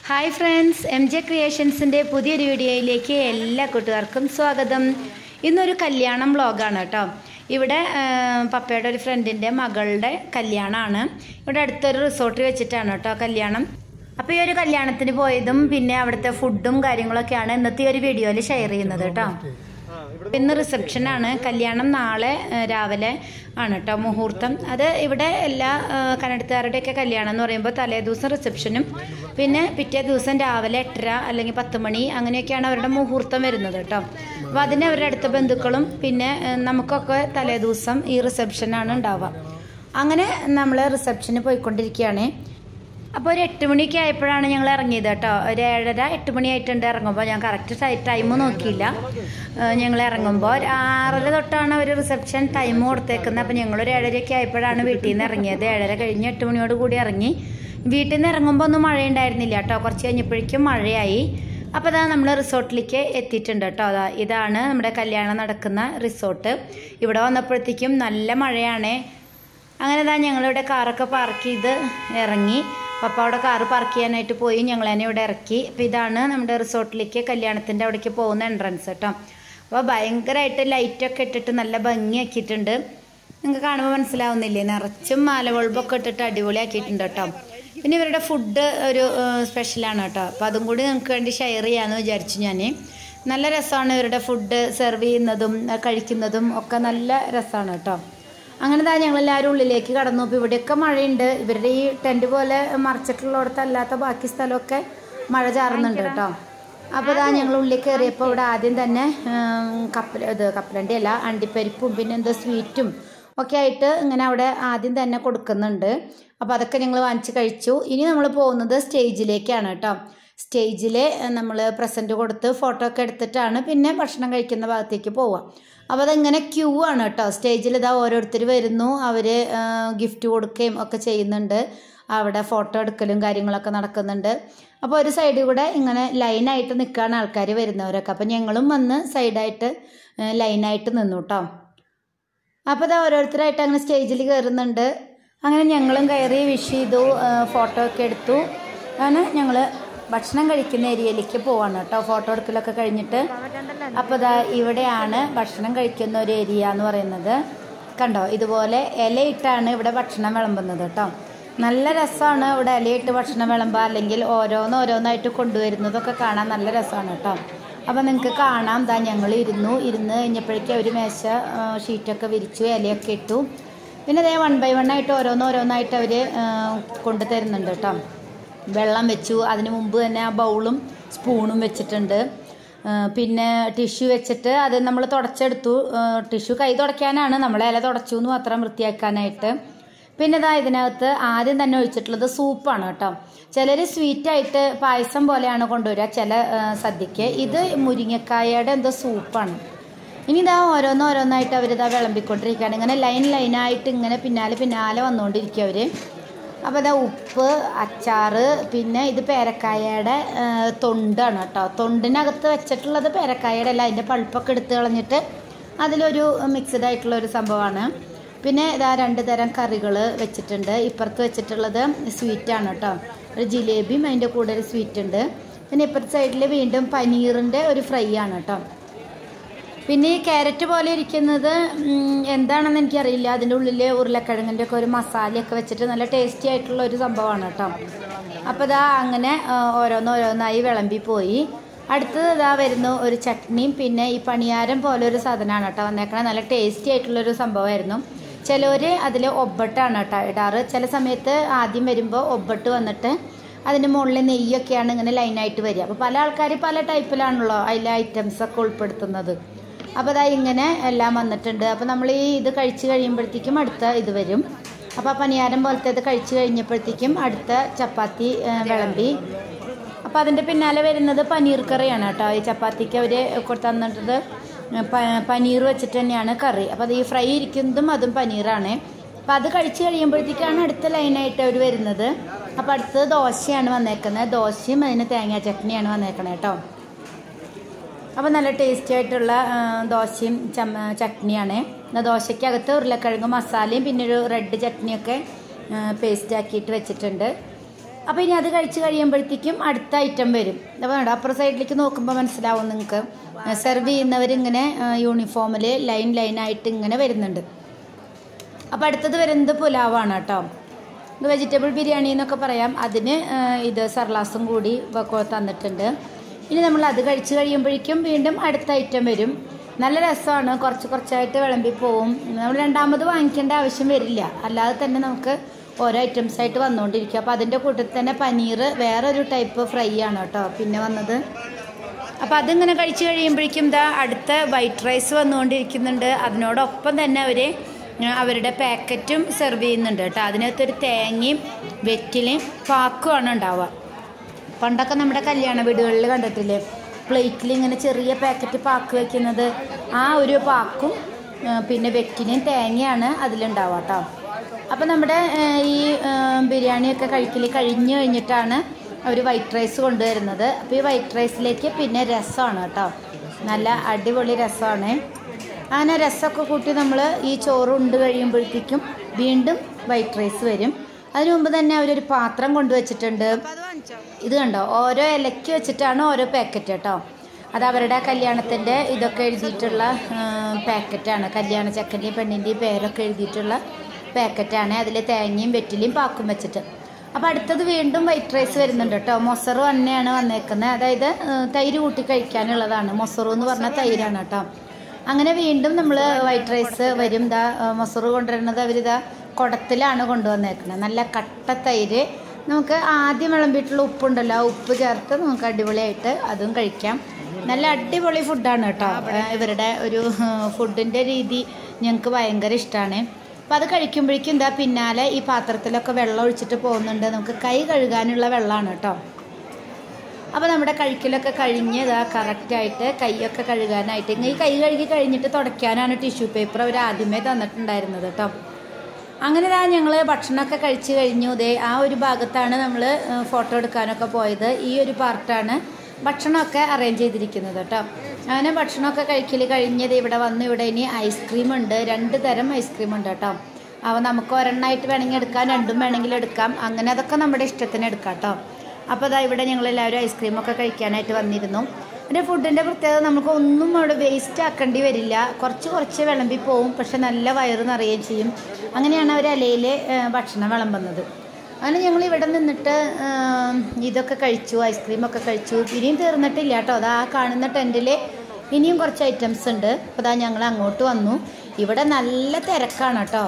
hi friends M J ക്രിയേഷൻസിൻ്റെ പുതിയൊരു വീഡിയോയിലേക്ക് എല്ലാ കൂട്ടുകാർക്കും സ്വാഗതം ഇന്നൊരു കല്യാണം വ്ളോഗാണ് കേട്ടോ ഇവിടെ ആ, പപ്പയുടെ ഒരു ഫ്രണ്ടിൻ്റെ മകളുടെ കല്യാണമാണ് ഇവിടെ അടുത്തൊരു റിസോർട്ടിൽ വെച്ചിട്ടാണ് കേട്ടോ കല്യാണം അപ്പോൾ ഈ ഒരു കല്യാണത്തിന് പോയതും പിന്നെ അവിടുത്തെ ഫുഡും കാര്യങ്ങളൊക്കെയാണ് ഇന്നത്തെ ഈ ഒരു വീഡിയോയിൽ ഷെയർ ചെയ്യുന്നത് കേട്ടോ ഇന്ന് റിസപ്ഷൻ ആണ് കല്യാണം നാളെ ആ, രാവിലെ ആണ് കേട്ടോ മുഹൂർത്തം അത് ഇവിടെ എല്ലാ ആ, കന്നഡത്തുകാരുടെയൊക്കെ കല്യാണം എന്ന് പറയുമ്പോൾ തലേ ദിവസം റിസപ്ഷനും പിന്നെ പിറ്റേ ദിവസം രാവിലെ എട്ടര അല്ലെങ്കിൽ പത്ത് മണി അങ്ങനെയൊക്കെയാണ് അവരുടെ മുഹൂർത്തം വരുന്നത് കേട്ടോ അപ്പോൾ അതിന് അവരുടെ അടുത്ത ബന്ധുക്കളും പിന്നെ ആ, നമുക്കൊക്കെ തലേ ദിവസം ഈ റിസപ്ഷനാണ് ഉണ്ടാവുക അങ്ങനെ നമ്മൾ റിസപ്ഷന് പോയിക്കൊണ്ടിരിക്കുകയാണ് അപ്പോൾ ഒരു എട്ട് മണിയൊക്കെ ആയപ്പോഴാണ് ഞങ്ങൾ ഇറങ്ങിയത് കേട്ടോ ഒരു ഏഴര എട്ട് മണിയായിട്ടുണ്ട് ഇറങ്ങുമ്പോൾ ഞാൻ കറക്റ്റ് ടൈം നോക്കിയില്ല ഞങ്ങൾ ഇറങ്ങുമ്പോൾ ഒരു ആറര തൊട്ടാണ് ഒരു റിസപ്ഷൻ ടൈം കൊടുത്തേക്കുന്നത് അപ്പോൾ ഞങ്ങളൊരു ഏഴരയൊക്കെ ആയപ്പോഴാണ് വീട്ടിൽ നിന്ന് ഇറങ്ങിയത് ഏഴര കഴിഞ്ഞ് എട്ട് മണിയോട് കൂടി ഇറങ്ങി വീട്ടിൽ നിന്ന് ഇറങ്ങുമ്പോൾ ഒന്നും മഴയുണ്ടായിരുന്നില്ല കേട്ടോ കുറച്ച് കഴിഞ്ഞപ്പോഴേക്കും മഴയായി അപ്പോൾ അതാ നമ്മൾ റിസോർട്ടിലേക്ക് എത്തിയിട്ടുണ്ട് കേട്ടോ അതാ ഇതാണ് നമ്മുടെ കല്യാണം നടക്കുന്ന റിസോർട്ട് ഇവിടെ വന്നപ്പോഴത്തേക്കും നല്ല മഴയാണ് അങ്ങനെ താ ഞങ്ങളിവിടെ കാറൊക്കെ പാർക്ക് ചെയ്ത് ഇറങ്ങി പപ്പ അവിടെ കാറ് പാർക്ക് ചെയ്യാനായിട്ട് പോയി ഞങ്ങൾ തന്നെ ഇവിടെ ഇറക്കി അപ്പോൾ ഇതാണ് നമ്മുടെ റിസോർട്ടിലേക്ക് കല്യാണത്തിൻ്റെ അവിടേക്ക് പോകുന്ന എൻട്രൻസ് കേട്ടോ അപ്പോൾ ഭയങ്കരമായിട്ട് ലൈറ്റൊക്കെ ഇട്ടിട്ട് നല്ല ഭംഗിയാക്കിയിട്ടുണ്ട് നിങ്ങൾക്ക് കാണുമ്പോൾ മനസ്സിലാവുന്നില്ലേ നിറച്ചും മാല ബൾബൊക്കെ ഇട്ടിട്ട് അടിപൊളിയാക്കിയിട്ടുണ്ട് കേട്ടോ പിന്നെ ഇവരുടെ ഫുഡ് ഒരു സ്പെഷ്യലാണ് കേട്ടോ അപ്പോൾ അതും കൂടി നിങ്ങൾക്ക് വേണ്ടി ഷെയർ ചെയ്യാമെന്ന് വിചാരിച്ചു ഞാൻ നല്ല രസമാണ് ഇവരുടെ ഫുഡ് സെർവ് ചെയ്യുന്നതും അഹ് കഴിക്കുന്നതും ഒക്കെ നല്ല രസമാണ് കേട്ടോ അങ്ങനെ താ ഞങ്ങളെല്ലാവരും ഉള്ളിലേക്ക് കടന്നു അപ്പോൾ ഇവിടെയൊക്കെ മഴയുണ്ട് ഇവരുടെ ഈ ടെൻറ്റ് പോലെ മറിച്ചിട്ടുള്ളിടത്ത് അല്ലാത്ത ബാക്കി സ്ഥലമൊക്കെ മഴ ചാറുന്നുണ്ട് കേട്ടോ അപ്പോൾ ഇതാ ഞങ്ങൾ ഉള്ളിൽ കയറിയപ്പോൾ ഇവിടെ ആദ്യം തന്നെ ഉം, കപ്പൽ ഇത് കപ്പലണ്ടി അല്ല അണ്ടിപ്പരിപ്പും പിന്നെ എന്തോ സ്വീറ്റും ഒക്കെ ആയിട്ട് ഇങ്ങനെ അവിടെ ആദ്യം തന്നെ കൊടുക്കുന്നുണ്ട് അപ്പോൾ അതൊക്കെ ഞങ്ങൾ വാങ്ങിച്ച് കഴിച്ചു ഇനി നമ്മൾ പോകുന്നത് സ്റ്റേജിലേക്കാണ് കേട്ടോ സ്റ്റേജിൽ നമ്മൾ പ്രസൻറ്റ് കൊടുത്ത് ഫോട്ടോ ഒക്കെ എടുത്തിട്ടാണ് പിന്നെ ഭക്ഷണം കഴിക്കുന്ന ഭാഗത്തേക്ക് പോവുക അപ്പോൾ അതിങ്ങനെ ക്യൂ ആണ് കേട്ടോ സ്റ്റേജിൽ ഇതാ ഓരോരുത്തർ വരുന്നു അവർ ഗിഫ്റ്റ് കൊടുക്കുകയും ഒക്കെ ചെയ്യുന്നുണ്ട് അവിടെ ഫോട്ടോ എടുക്കലും കാര്യങ്ങളൊക്കെ നടക്കുന്നുണ്ട് അപ്പോൾ ഒരു സൈഡിൽ കൂടെ ഇങ്ങനെ ലൈനായിട്ട് നിൽക്കുകയാണ് ആൾക്കാർ വരുന്നവരൊക്കെ അപ്പോൾ ഞങ്ങളും വന്ന് സൈഡായിട്ട് ലൈനായിട്ട് നിന്നു കേട്ടോ അപ്പോൾ ഇതാ ഓരോരുത്തരായിട്ട് അങ്ങനെ സ്റ്റേജിൽ കയറുന്നുണ്ട് അങ്ങനെ ഞങ്ങളും കയറി വിഷ് ചെയ്തു ഫോട്ടോ ഒക്കെ എടുത്തു അങ്ങനെ ഞങ്ങൾ ഭക്ഷണം കഴിക്കുന്ന ഏരിയയിലേക്ക് പോവാണ് കേട്ടോ ഫോട്ടോ എടുക്കലൊക്കെ കഴിഞ്ഞിട്ട് അപ്പോൾ ഇതാ ഇവിടെയാണ് ഭക്ഷണം കഴിക്കുന്ന ഒരു ഏരിയ എന്ന് പറയുന്നത് കണ്ടോ ഇതുപോലെ ഇലയിട്ടാണ് ഇവിടെ ഭക്ഷണം വിളമ്പുന്നത് കേട്ടോ നല്ല രസമാണ് ഇവിടെ ഇലയിട്ട് ഭക്ഷണം വിളമ്പുക അല്ലെങ്കിൽ ഓരോന്ന് ഓരോന്നായിട്ട് കൊണ്ടുവരുന്നതൊക്കെ കാണാൻ നല്ല രസമാണ് കേട്ടോ അപ്പോൾ നിങ്ങൾക്ക് കാണാം ദാ ഞങ്ങൾ ഇരുന്നു ഇരുന്ന് കഴിഞ്ഞപ്പോഴേക്കും അവർ മേശ ആ, ഷീറ്റൊക്കെ വിരിച്ചു ഇലയൊക്കെ ഇട്ടു പിന്നെ അതേ വൺ ബൈ വൺ ആയിട്ട് ഓരോന്ന് ഓരോന്നായിട്ട് അവർ കൊണ്ടു തരുന്നുണ്ട് കേട്ടോ വെള്ളം വെച്ചു അതിന് മുമ്പ് തന്നെ ആ ബൗളും സ്പൂണും വെച്ചിട്ടുണ്ട് ആ, പിന്നെ ടിഷ്യൂ വെച്ചിട്ട് അത് നമ്മൾ തുടച്ചെടുത്തു ടിഷ്യൂ കൈ തുടയ്ക്കാനാണ് നമ്മൾ ഇല തുടച്ചു എന്ന് മാത്രം വൃത്തിയാക്കാനായിട്ട് പിന്നെ ഇതാ ഇതിനകത്ത് ആദ്യം തന്നെ ഒഴിച്ചിട്ടുള്ളത് സൂപ്പാണ് കേട്ടോ ചിലർ സ്വീറ്റായിട്ട് പായസം പോലെയാണ് കൊണ്ടുവരിക ചില ആ, സദ്യക്ക് ഇത് മുരിങ്ങക്കായയുടെ എന്തോ സൂപ്പാണ് ഇനി ഇതാ ഓരോന്ന് ഓരോന്നായിട്ട് അവരിതാ വിളമ്പിക്കൊണ്ടിരിക്കുകയാണ് ഇങ്ങനെ ലൈൻ ലൈനായിട്ട് ഇങ്ങനെ പിന്നാലെ പിന്നാലെ വന്നുകൊണ്ടിരിക്കുക അവർ അപ്പോൾ ഇതാ ഉപ്പ് അച്ചാറ് പിന്നെ ഇത് പേരക്കായയുടെ ആ, തൊണ്ടാണ് കേട്ടോ തൊണ്ടിനകത്ത് വെച്ചിട്ടുള്ളത് പേരക്കായയുടെ അല്ല അതിൻ്റെ പൾപ്പൊക്കെ എടുത്ത് കളഞ്ഞിട്ട് അതിലൊരു മിക്സഡ് ആയിട്ടുള്ള ഒരു സംഭവമാണ് പിന്നെ ഇതാ രണ്ട് തരം കറികൾ വെച്ചിട്ടുണ്ട് ഇപ്പുറത്ത് വെച്ചിട്ടുള്ളത് സ്വീറ്റാണ് കേട്ടോ ഒരു ജിലേബിയും അതിൻ്റെ കൂടെ ഒരു സ്വീറ്റ് ഉണ്ട് പിന്നെ ഇപ്പുറത്തെ സൈഡിൽ വീണ്ടും പനീറിൻ്റെ ഒരു ഫ്രൈ ആണ് കേട്ടോ പിന്നെ ഈ ക്യാരറ്റ് പോലെ ഇരിക്കുന്നത് ഉം, എന്താണെന്ന് എനിക്കറിയില്ല അതിൻ്റെ ഉള്ളിൽ ഉരുളക്കിഴങ്ങിൻ്റെ ഒക്കെ ഒരു മസാലയൊക്കെ വെച്ചിട്ട് നല്ല ടേസ്റ്റി ആയിട്ടുള്ള ഒരു സംഭവമാണ് കേട്ടോ അപ്പോൾ ഇതാ അങ്ങനെ ആ, ഓരോന്നോരോന്നായി വിളമ്പി പോയി അടുത്തത് ഇതാ വരുന്നു ഒരു ചട്നിയും പിന്നെ ഈ പണിയാരം പോലെ ഒരു സാധനമാണ് കേട്ടോ വന്നേക്കണേ നല്ല ടേസ്റ്റി ആയിട്ടുള്ളൊരു സംഭവമായിരുന്നു ചിലവർ അതിൽ ഒബ്ബട്ടാണ് കേട്ടോ ഇടാറ് ചില സമയത്ത് ആദ്യം വരുമ്പോൾ ഒബ്ബട്ട് വന്നിട്ട് അതിൻ്റെ മുകളിൽ നെയ്യൊക്കെയാണ് ഇങ്ങനെ ലൈനായിട്ട് വരിക അപ്പോൾ പല ആൾക്കാർ പല ടൈപ്പിലാണല്ലോ അതിലെ ഐറ്റംസ് ഒക്കെ ഉൾപ്പെടുത്തുന്നത് അപ്പോൾ അതാ ഇങ്ങനെ എല്ലാം വന്നിട്ടുണ്ട് അപ്പോൾ നമ്മൾ ഈ ഇത് കഴിച്ച് കഴിയുമ്പോഴത്തേക്കും അടുത്ത ഇത് വരും അപ്പോൾ ആ പനിയാരം പോലത്തെ ഇത് കഴിച്ച് കഴിഞ്ഞപ്പോഴത്തേക്കും അടുത്ത ചപ്പാത്തി ആ, വിളമ്പി അപ്പോൾ അതിൻ്റെ പിന്നാലെ വരുന്നത് പനീർ കറിയാണ് കേട്ടോ ഈ ചപ്പാത്തിക്ക് അവർ തന്നിട്ടത് പ- പനീർ വെച്ചിട്ട് തന്നെയാണ് കറി അപ്പോൾ അത് ഈ ഫ്രൈ ഇരിക്കുന്നതും അതും പനീറാണ് അപ്പോൾ അത് കഴിച്ച് കഴിയുമ്പോഴത്തേക്കാണ് അടുത്ത ലൈനായിട്ട് അവർ വരുന്നത് അപ്പോൾ അടുത്തത് ദോശയാണ് വന്നേക്കുന്നത് ദോശയും അതിന് തേങ്ങാ ചട്നിയാണ് വന്നേക്കണത് കേട്ടോ അപ്പോൾ നല്ല ടേസ്റ്റി ആയിട്ടുള്ള ആ, ദോശയും ചമ്മ ചട്നിയാണ് എന്നാൽ ദോശയ്ക്കകത്ത് ഉരുളക്കിഴങ്ങ് മസാലയും പിന്നെ ഒരു റെഡ് ചട്നിയൊക്കെ പേസ്റ്റ് ആക്കിയിട്ട് വെച്ചിട്ടുണ്ട് അപ്പോൾ ഇനി അത് കഴിച്ച് കഴിയുമ്പോഴത്തേക്കും അടുത്ത ഐറ്റം വരും അപ്പോൾ വേണ്ട അപ്പുറ സൈഡിലേക്ക് നോക്കുമ്പോൾ മനസ്സിലാവും നിങ്ങൾക്ക് സെർവ് ചെയ്യുന്നവരിങ്ങനെ യൂണിഫോമിൽ ലൈൻ ലൈനായിട്ട് ഇങ്ങനെ വരുന്നുണ്ട് അപ്പോൾ അടുത്തത് വരുന്നത് പുലാവാണ് കേട്ടോ ഇത് വെജിറ്റബിൾ ബിരിയാണി എന്നൊക്കെ പറയാം അതിന് ആ, ഇത് സർലാസും കൂടി ഒക്കെ തന്നിട്ടുണ്ട് ഇനി നമ്മൾ അത് കഴിച്ച് കഴിയുമ്പോഴേക്കും വീണ്ടും അടുത്ത ഐറ്റം വരും നല്ല രസമാണ് കുറച്ച് കുറച്ചായിട്ട് വിളമ്പി പോവും നമ്മൾ രണ്ടാമത് വാങ്ങിക്കേണ്ട ആവശ്യം വരില്ല അല്ലാതെ തന്നെ നമുക്ക് ഓരോ ഐറ്റംസ് ആയിട്ട് വന്നുകൊണ്ടിരിക്കും അപ്പോൾ അതിൻ്റെ കൂട്ടത്തിൽ തന്നെ പനീർ വേറൊരു ടൈപ്പ് ഫ്രൈ ആണ് കേട്ടോ പിന്നെ വന്നത് അപ്പോൾ അതിങ്ങനെ കഴിച്ച് കഴിയുമ്പോഴേക്കും ഇതാ അടുത്ത വൈറ്റ് റൈസ് വന്നുകൊണ്ടിരിക്കുന്നുണ്ട് അതിനോടൊപ്പം തന്നെ അവർ അവരുടെ പാക്കറ്റും സെർവ് ചെയ്യുന്നുണ്ട് കേട്ടോ അതിനകത്തൊരു തേങ്ങയും വെറ്റിലയും പാക്കുമാണ് ഉണ്ടാവുക പണ്ടൊക്കെ നമ്മുടെ കല്യാണ വീടുകളിൽ കണ്ടിട്ടില്ലേ പ്ലേറ്റിൽ ഇങ്ങനെ ചെറിയ പാക്കറ്റ് പാക്ക് വെക്കുന്നത് ആ ഒരു പാക്കും ആ, പിന്നെ വെറ്റിലയും തേങ്ങയാണ് അതിലുണ്ടാവുക കേട്ടോ അപ്പോൾ നമ്മുടെ ആ, ഈ ആ, ബിരിയാണിയൊക്കെ കഴിക്കൽ കഴിഞ്ഞ് കഴിഞ്ഞിട്ടാണ് അവർ വൈറ്റ് റൈസ് കൊണ്ടുവരുന്നത് അപ്പോൾ ഈ വൈറ്റ് റൈസിലേക്ക് പിന്നെ രസമാണ് കേട്ടോ നല്ല അടിപൊളി രസമാണ് അങ്ങനെ രസമൊക്കെ കൂട്ടി നമ്മൾ ഈ ചോറ് ഉണ്ട് കഴിയുമ്പോഴത്തേക്കും വീണ്ടും വൈറ്റ് റൈസ് വരും അതിനു മുമ്പ് തന്നെ അവരൊരു പാത്രം കൊണ്ടുവച്ചിട്ടുണ്ട് ഇത് കണ്ടോ ഓരോ ഇലയ്ക്ക് വെച്ചിട്ടാണ് ഓരോ പാക്കറ്റ് കേട്ടോ അത് അവരുടെ കല്യാണത്തിൻ്റെ ഇതൊക്കെ എഴുതിയിട്ടുള്ള പാക്കറ്റാണ് കല്യാണ ചക്കൻ്റെയും പെണ്ണിൻ്റെയും പേരൊക്കെ എഴുതിയിട്ടുള്ള പാക്കറ്റാണ് അതിൽ തേങ്ങയും വെറ്റിലയും പാക്കും വെച്ചിട്ട് അപ്പോൾ അടുത്തത് വീണ്ടും വൈറ്റ് റൈസ് വരുന്നുണ്ട് കേട്ടോ മൊസറു തന്നെയാണ് വന്നേക്കുന്നത് അതായത് ആ, തൈര് കൂട്ടി കഴിക്കാനുള്ളതാണ് മൊസറു എന്ന് പറഞ്ഞ തൈരാണ് കേട്ടോ അങ്ങനെ വീണ്ടും നമ്മൾ വൈറ്റ് റൈസ് വരും ഇതാ ആ, മൊസറു കൊണ്ടുവരുന്നത് അവരിതാ കുടത്തിലാണ് കൊണ്ടുവന്നേക്കുന്നത് നല്ല കട്ട തൈര് നമുക്ക് ആദ്യം വിളമ്പിയിട്ടുള്ള ഉപ്പുണ്ടല്ലോ ആ ഉപ്പ് ചേർത്ത് നമുക്ക് അടിപൊളിയായിട്ട് അതും കഴിക്കാം നല്ല അടിപൊളി ഫുഡാണ് കേട്ടോ ആ, ഇവരുടെ ഒരു ഫുഡിൻ്റെ രീതി ഞങ്ങൾക്ക് ഭയങ്കര ഇഷ്ടമാണ് അപ്പം അത് കഴിക്കുമ്പോഴേക്കും എന്താ പിന്നാലെ ഈ പാത്രത്തിലൊക്കെ വെള്ളം ഒഴിച്ചിട്ട് പോകുന്നുണ്ട് നമുക്ക് കൈ കഴുകാനുള്ള വെള്ളമാണ് കേട്ടോ അപ്പോൾ നമ്മുടെ കഴിക്കലൊക്കെ കഴിഞ്ഞ് ഇതാ കറക്റ്റായിട്ട് കൈയൊക്കെ കഴുകാനായിട്ട് ഇങ്ങനെ ഈ കൈ കഴുകി കഴിഞ്ഞിട്ട് തുടയ്ക്കാനാണ് ടിഷ്യൂ പേപ്പർ അവർ ആദ്യമേ തന്നിട്ടുണ്ടായിരുന്നത് കേട്ടോ അങ്ങനെ ഇതാ ഞങ്ങൾ ഭക്ഷണമൊക്കെ കഴിച്ച് കഴിഞ്ഞു ഇതേ ആ ഒരു ഭാഗത്താണ് നമ്മൾ ഫോട്ടോ എടുക്കാനൊക്കെ പോയത് ഈ ഒരു പാർട്ടാണ് ഭക്ഷണമൊക്കെ അറേഞ്ച് ചെയ്തിരിക്കുന്നത് കേട്ടോ അങ്ങനെ ഭക്ഷണമൊക്കെ കഴിക്കൽ കഴിഞ്ഞത് ഇവിടെ വന്ന് ഇവിടെ ഇനി ഐസ്ക്രീം ഉണ്ട് രണ്ട് തരം ഐസ്ക്രീം ഉണ്ട് കേട്ടോ അപ്പോൾ നമുക്ക് ഒരെണ്ണമായിട്ട് വേണമെങ്കിൽ എടുക്കാം രണ്ടും വേണമെങ്കിൽ എടുക്കാം അങ്ങനെ അതൊക്കെ നമ്മുടെ ഇഷ്ടത്തിന് എടുക്കാം കേട്ടോ അപ്പോൾ അതാ ഇവിടെ ഞങ്ങളെല്ലാവരും ഐസ്ക്രീമൊക്കെ കഴിക്കാനായിട്ട് വന്നിരുന്നു എൻ്റെ ഫുഡിൻ്റെ പ്രത്യേകത നമുക്ക് ഒന്നും അവിടെ വേസ്റ്റ് ആക്കേണ്ടി വരില്ല കുറച്ച് കുറച്ച് വിളമ്പി പോവും പക്ഷെ നല്ല വയറ് നിറയുകയും ചെയ്യും അങ്ങനെയാണ് അവർ ഇലയിൽ ഭക്ഷണം വിളമ്പുന്നത് അങ്ങനെ ഞങ്ങൾ ഇവിടെ നിന്നിട്ട് ആ, ഇതൊക്കെ കഴിച്ചു ഐസ്ക്രീമൊക്കെ കഴിച്ചു ഇനിയും തീർന്നിട്ടില്ല കേട്ടോ അതാ ആ കാണുന്ന ടെൻറ്റിൽ ഇനിയും കുറച്ച് ഐറ്റംസ് ഉണ്ട് അപ്പോൾ അതാ ഞങ്ങൾ അങ്ങോട്ട് വന്നു ഇവിടെ നല്ല തിരക്കാണ് കേട്ടോ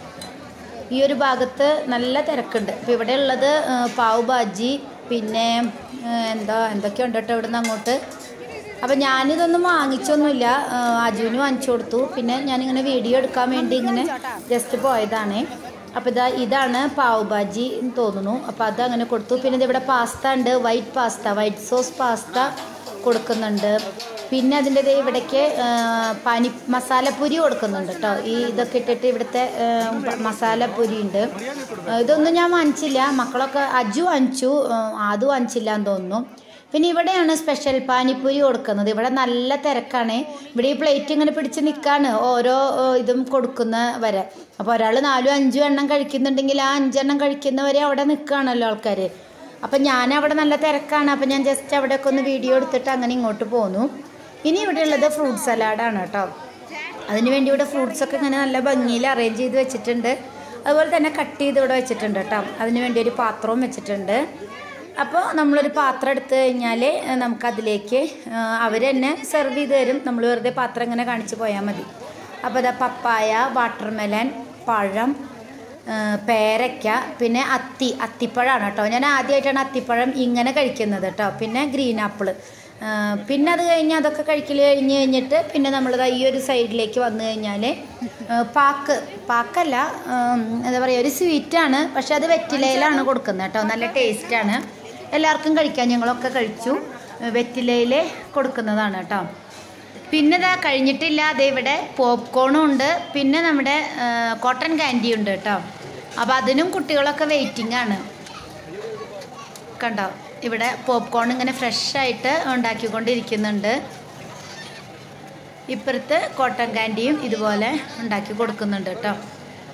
ഈ ഒരു ഭാഗത്ത് നല്ല തിരക്കുണ്ട് ഇപ്പോൾ ഇവിടെ ഉള്ളത് ആ, പാവ് ഭാജി പിന്നെ ആ, എന്താ എന്തൊക്കെയുണ്ട് കേട്ടോ ഇവിടുന്ന് അങ്ങോട്ട് അപ്പം ഞാനിതൊന്നും വാങ്ങിച്ചൊന്നുമില്ല ആ, അജുവിന് വാങ്ങിച്ചു കൊടുത്തു പിന്നെ ഞാനിങ്ങനെ വീഡിയോ എടുക്കാൻ വേണ്ടി ഇങ്ങനെ ജസ്റ്റ് പോയതാണ് അപ്പോൾ ഇതാ ഇതാണ് പാവ് ഭാജി എന്ന് തോന്നുന്നു അപ്പോൾ അത് അങ്ങനെ കൊടുത്തു പിന്നെ ഇത് ഇവിടെ പാസ്ത ഉണ്ട് white pasta white sauce pasta കൊടുക്കുന്നുണ്ട് പിന്നെ അതിൻ്റെ ദേ ഇവിടേക്ക് ആ, പനി മസാലപ്പുരി കൊടുക്കുന്നുണ്ട് കേട്ടോ ഈ ഇതൊക്കെ ഇട്ടിട്ട് ഇവിടുത്തെ ആ, മസാലപ്പുരി ഉണ്ട് ആ, ഇതൊന്നും ഞാൻ വാങ്ങിച്ചില്ല മക്കളൊക്കെ അജു വാങ്ങിച്ചു ആ, ആദു വാങ്ങിച്ചില്ല എന്ന് തോന്നുന്നു പിന്നെ ഇവിടെയാണ് സ്പെഷ്യൽ പാനിപ്പൂരി കൊടുക്കുന്നത് ഇവിടെ നല്ല തിരക്കാണ് ഇവിടെ ഈ പ്ലേറ്റ് ഇങ്ങനെ പിടിച്ച് നിൽക്കാണ് ഓരോ ആ, ഇതും കൊടുക്കുന്ന വരെ അപ്പോൾ ഒരാൾ നാലും അഞ്ചും എണ്ണം കഴിക്കുന്നുണ്ടെങ്കിൽ ആ അഞ്ചെണ്ണം കഴിക്കുന്നവരെ അവിടെ നിൽക്കുകയാണല്ലോ ആൾക്കാർ അപ്പം ഞാൻ അവിടെ നല്ല തിരക്കാണ് അപ്പം ഞാൻ ജസ്റ്റ് അവിടെയൊക്കെ ഒന്ന് വീഡിയോ എടുത്തിട്ട് അങ്ങനെ ഇങ്ങോട്ട് പോന്നു ഇനി ഇവിടെ ഉള്ളത് ഫ്രൂട്ട് സലാഡാണ് കേട്ടോ അതിന് വേണ്ടി ഇവിടെ ഫ്രൂട്ട്സ് ഒക്കെ ഇങ്ങനെ നല്ല ഭംഗിയിൽ അറേഞ്ച് ചെയ്ത് വെച്ചിട്ടുണ്ട് അതുപോലെ തന്നെ കട്ട് ചെയ്ത് ഇവിടെ വെച്ചിട്ടുണ്ട് കേട്ടോ അതിന് വേണ്ടി ഒരു പാത്രവും വെച്ചിട്ടുണ്ട് അപ്പോൾ നമ്മളൊരു പാത്രം എടുത്തു കഴിഞ്ഞാൽ നമുക്കതിലേക്ക് അവർ തന്നെ സെർവ് ചെയ്ത് തരും നമ്മൾ വെറുതെ പാത്രം ഇങ്ങനെ കാണിച്ച് പോയാൽ മതി അപ്പോൾ ഇതാ പപ്പായ വാട്ടർമെലൻ പഴം ആ, പേരയ്ക്ക പിന്നെ അത്തി അത്തിപ്പഴമാണ് കേട്ടോ ഞാൻ ആദ്യമായിട്ടാണ് അത്തിപ്പഴം ഇങ്ങനെ കഴിക്കുന്നത് കേട്ടോ പിന്നെ ഗ്രീൻ ആപ്പിൾ പിന്നെ അത് കഴിഞ്ഞ് അതൊക്കെ കഴിക്കൽ കഴിഞ്ഞ് കഴിഞ്ഞിട്ട് പിന്നെ നമ്മളിതാ ഈ ഒരു സൈഡിലേക്ക് വന്നു കഴിഞ്ഞാൽ പാക്ക് പാക്കല്ല ഉം, എന്താ പറയുക ഒരു സ്വീറ്റാണ് പക്ഷെ അത് വെറ്റിലയിലാണ് കൊടുക്കുന്നത് കേട്ടോ നല്ല ടേസ്റ്റാണ് എല്ലാവർക്കും കഴിക്കാൻ ഞങ്ങളൊക്കെ കഴിച്ചു വെറ്റിലയിൽ കൊടുക്കുന്നതാണ് കേട്ടോ പിന്നെ ഇതാ കഴിഞ്ഞിട്ടില്ല അതേ ഇവിടെ പോപ്കോണും ഉണ്ട് പിന്നെ നമ്മുടെ ആ, കോട്ടൺ ക്യാൻഡി ഉണ്ട് കേട്ടോ അപ്പോൾ അതിനും കുട്ടികളൊക്കെ വെയിറ്റിംഗ് ആണ് കണ്ടോ ഇവിടെ പോപ്കോൺ ഇങ്ങനെ ഫ്രഷ് ആയിട്ട് ഉണ്ടാക്കിക്കൊണ്ടിരിക്കുന്നുണ്ട് ഇപ്പുറത്ത് കോട്ടൺ ക്യാൻഡിയും ഇതുപോലെ ഉണ്ടാക്കി കൊടുക്കുന്നുണ്ട് കേട്ടോ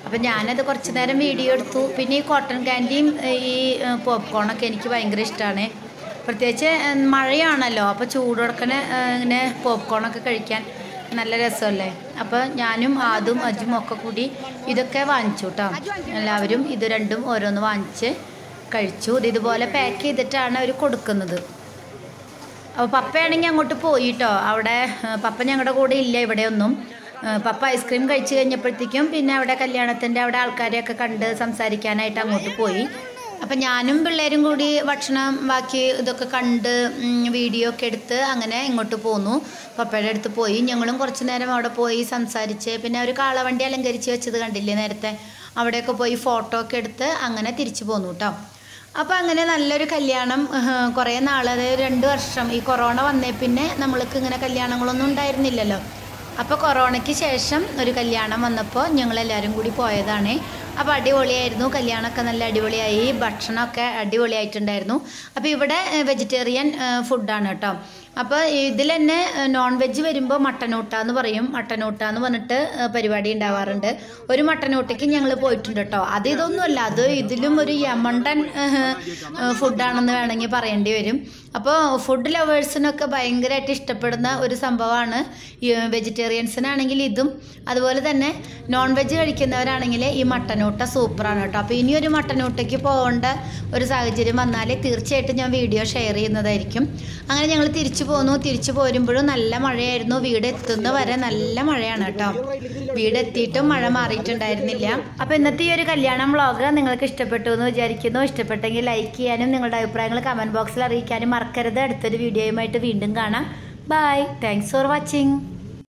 അപ്പം ഞാനത് കുറച്ച് നേരം വീഡിയോ എടുത്തു പിന്നെ ഈ കോട്ടൺ ക്യാൻഡിയും ഈ പോപ്കോണൊക്കെ എനിക്ക് ഭയങ്കര ഇഷ്ടമാണ് പ്രത്യേകിച്ച് ഏഹ്, മഴയാണല്ലോ അപ്പോൾ ചൂടോടക്കന ഇങ്ങനെ പോപ്കോണൊക്കെ കഴിക്കാൻ നല്ല രസമല്ലേ അപ്പോൾ ഞാനും ആദും അജും ഒക്കെ കൂടി ഇതൊക്കെ വാങ്ങിച്ചു കേട്ടോ എല്ലാവരും ഇത് രണ്ടും ഓരോന്ന് വാങ്ങിച്ച് കഴിച്ചു ഇത് ഇതുപോലെ പാക്ക് ചെയ്തിട്ടാണ് അവർ കൊടുക്കുന്നത് അപ്പോൾ പപ്പയാണെങ്കിൽ അങ്ങോട്ട് പോയിട്ടോ അവിടെ ഏ, പപ്പ ഞങ്ങളുടെ കൂടെ ഇല്ല ഇവിടെയൊന്നും ഏ, പപ്പ ഐസ്ക്രീം കഴിച്ചു കഴിഞ്ഞപ്പോഴത്തേക്കും പിന്നെ അവിടെ കല്യാണത്തിൻ്റെ അവിടെ ആൾക്കാരെയൊക്കെ കണ്ട് സംസാരിക്കാനായിട്ട് അങ്ങോട്ട് പോയി അപ്പം ഞാനും പിള്ളേരും കൂടി ഭക്ഷണം ബാക്കി ഇതൊക്കെ കണ്ട് ഉം, വീഡിയോ ഒക്കെ എടുത്ത് അങ്ങനെ ഇങ്ങോട്ട് പോന്നു പപ്പയുടെ അടുത്ത് പോയി ഞങ്ങളും കുറച്ച് നേരം അവിടെ പോയി സംസാരിച്ച് പിന്നെ ഒരു കാളവണ്ടി അലങ്കരിച്ച് വെച്ചത് കണ്ടില്ലേ നേരത്തെ അവിടെയൊക്കെ പോയി ഫോട്ടോ ഒക്കെ എടുത്ത് അങ്ങനെ തിരിച്ചു പോന്നു കേട്ടോ അപ്പോൾ അങ്ങനെ നല്ലൊരു കല്യാണം കുറേ നാൾ അതായത് രണ്ട് വർഷം ഈ കൊറോണ വന്നേ പിന്നെ നമ്മൾക്ക് ഇങ്ങനെ കല്യാണങ്ങളൊന്നും ഉണ്ടായിരുന്നില്ലല്ലോ അപ്പോൾ കൊറോണയ്ക്ക് ശേഷം ഒരു കല്യാണം വന്നപ്പോൾ ഞങ്ങളെല്ലാവരും കൂടി പോയതാണ് അപ്പോൾ അടിപൊളിയായിരുന്നു കല്യാണമൊക്കെ നല്ല അടിപൊളിയായി ഭക്ഷണമൊക്കെ അടിപൊളിയായിട്ടുണ്ടായിരുന്നു അപ്പോൾ ഇവിടെ വെജിറ്റേറിയൻ ഫുഡാണ് കേട്ടോ അപ്പോൾ ഇതിൽ തന്നെ നോൺ വെജ് വരുമ്പോൾ മട്ടനൂട്ട എന്ന് പറയും മട്ടനൂട്ട എന്ന് പറഞ്ഞിട്ട് ഏഹ്, പരിപാടി ഉണ്ടാവാറുണ്ട് ഒരു മട്ടനൂട്ടയ്ക്ക് ഞങ്ങൾ പോയിട്ടുണ്ട് കേട്ടോ അത് ഇതൊന്നുമല്ല അത് ഇതിലും ഒരു യമണ്ടൻ ഫുഡാണെന്ന് വേണമെങ്കിൽ പറയേണ്ടി വരും അപ്പോൾ ഫുഡ് ലവേഴ്സിനൊക്കെ ഭയങ്കരമായിട്ട് ഇഷ്ടപ്പെടുന്ന ഒരു സംഭവമാണ് ഈ വെജിറ്റേറിയൻസിനാണെങ്കിൽ ഇതും അതുപോലെ തന്നെ നോൺ വെജ് കഴിക്കുന്നവരാണെങ്കിൽ ഈ മട്ടനൂട്ട സൂപ്പറാണ് കേട്ടോ അപ്പോൾ ഇനി ഒരു മട്ടനൂട്ടയ്ക്ക് പോകേണ്ട ഒരു സാഹചര്യം വന്നാൽ തീർച്ചയായിട്ടും ഞാൻ വീഡിയോ ഷെയർ ചെയ്യുന്നതായിരിക്കും അങ്ങനെ ഞങ്ങൾ തിരിച്ചു പോന്നു തിരിച്ചു പോരുമ്പോഴും നല്ല മഴയായിരുന്നു വീട് എത്തുന്ന വരെ നല്ല മഴയാണ് കേട്ടോ വീട് എത്തിയിട്ടും മഴ മാറിയിട്ടുണ്ടായിരുന്നില്ല അപ്പോൾ ഇന്നത്തെ ഈ ഒരു കല്യാണം വ്ളോഗ് നിങ്ങൾക്ക് ഇഷ്ടപ്പെട്ടു എന്ന് വിചാരിക്കുന്നു ഇഷ്ടപ്പെട്ടെങ്കിൽ ലൈക്ക് ചെയ്യാനും നിങ്ങളുടെ അഭിപ്രായങ്ങൾ കമൻറ്റ് ബോക്സിൽ അറിയിക്കാനും മറക്കരുത് അടുത്തൊരു വീഡിയോയുമായിട്ട് വീണ്ടും കാണാം ബൈ താങ്ക്സ് ഫോർ വാച്ചിങ്